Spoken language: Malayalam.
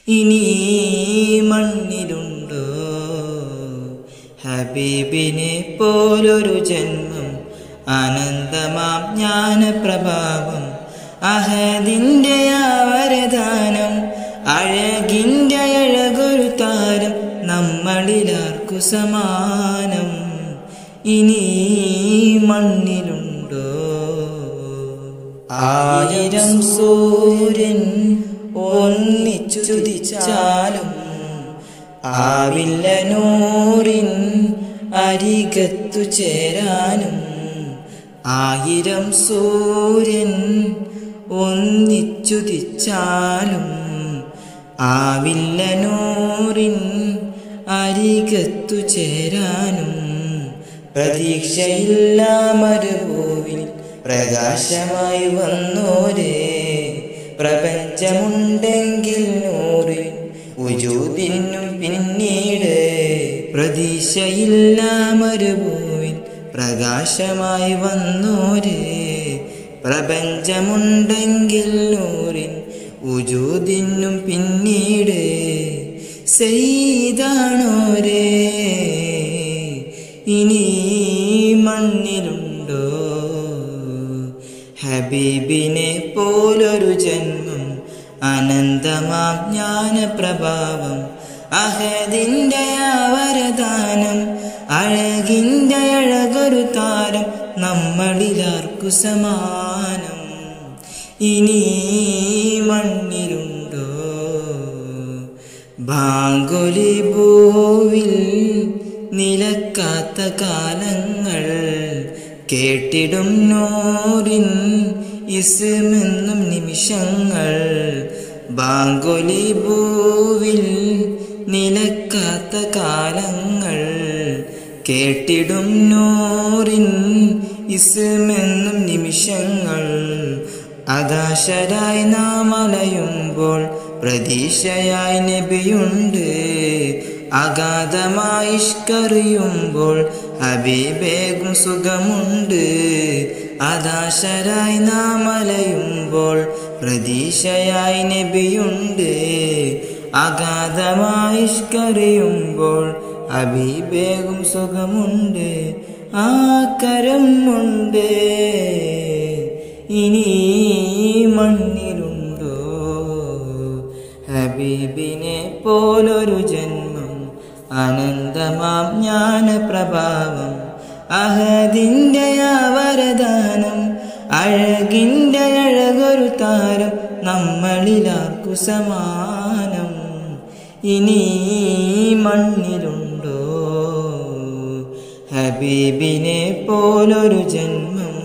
ഇനി ഈ മണ്ണിലുണ്ടോ ഹബീബിനെ പോലൊരു ജന്മം അനന്തമാം ജ്ഞാനപ്രഭാവം അഹദിൻ്റെ ആ വരദാനം അഴകിൻ്റെ അഴകൊരു താരം നമ്മളിലാർക്കു സമാനം ഇനി ഈ മണ്ണിലുണ്ടോ ആയിരം സൂര്യൻ ഒന്നിച്ചുതിച്ചാലും ആവില്ല നൂറിൻ അരികത്തു ചേരാനും ആയിരം സൂര്യൻ ഒന്നിച്ചുതിച്ചാലും ആവില്ല നൂറിൻ അരികത്തു ചേരാനും പ്രതീക്ഷയില്ല മരുഭൂവിൽ പ്രകാശമായി വന്നോരേ പ്രപഞ്ചമുണ്ടെങ്കിൽ നൂറിൽ ഉജൂദിനും പിന്നീട് പ്രതീക്ഷയില്ല മരുഭൂവിൽ പ്രകാശമായി വന്നോരേ പ്രപഞ്ചമുണ്ടെങ്കിൽ നൂറിൻ ഉജൂദിനും പിന്നീട് ചെയ്താണോരേ ഇനി ഈ മണ്ണിലുണ്ടോ ഹബീബിനെ പോലൊരു ജന്മം അനന്തമാം ജ്ഞാനപ്രഭാവം അഹദിൻ്റെ ആ വരദാനം അഴകിൻ്റെ അഴകൊരു താരം നമ്മളിലാർക്കു സമാനം ഇനി ഈ മണ്ണിലുണ്ടോ ബാങ്കൊലി ഭൂവിൽ നിലക്കാത്ത കാലങ്ങൾ കേട്ടിടും നോറിൻ ഇസ്മെന്നും നിമിഷങ്ങൾ ബാങ്കൊലി ഭൂവിൽ നിലക്കാത്ത കാലങ്ങൾ കേട്ടിടും നോറിൻ ഇസ്മെന്നും നിമിഷങ്ങൾ അദാശരായി നാം അലയുമ്പോൾ പ്രതീക്ഷയായി നബിയുണ്ട് അഗാധമായി ഇഷ്കറിയുമ്പോൾ ഹബീബേകും സുഖമുണ്ട് അദാശരായി നാം അലയുമ്പോൾ പ്രതീക്ഷയായി നബിയുണ്ട് അഗാധമായി ഇഷ്കറിയുമ്പോൾ ഹബീബേകും സുഖമുണ്ട് ആ കരമുണ്ട് ഇനി ഈ മണ്ണിലുണ്ടോ ഹബീബിനെ പോലൊരു ജന്മം അനന്തമാം ജ്ഞാനപ്രഭാവം അഹദിൻ്റെ ആ വരദാനം അഴകിൻ്റെ അഴകൊരു താരം നമ്മളിലാർക്കു സമാനം ഇനി ഈ മണ്ണിലുണ്ടോ ഹബീബിനെ പോലൊരു ജന്മം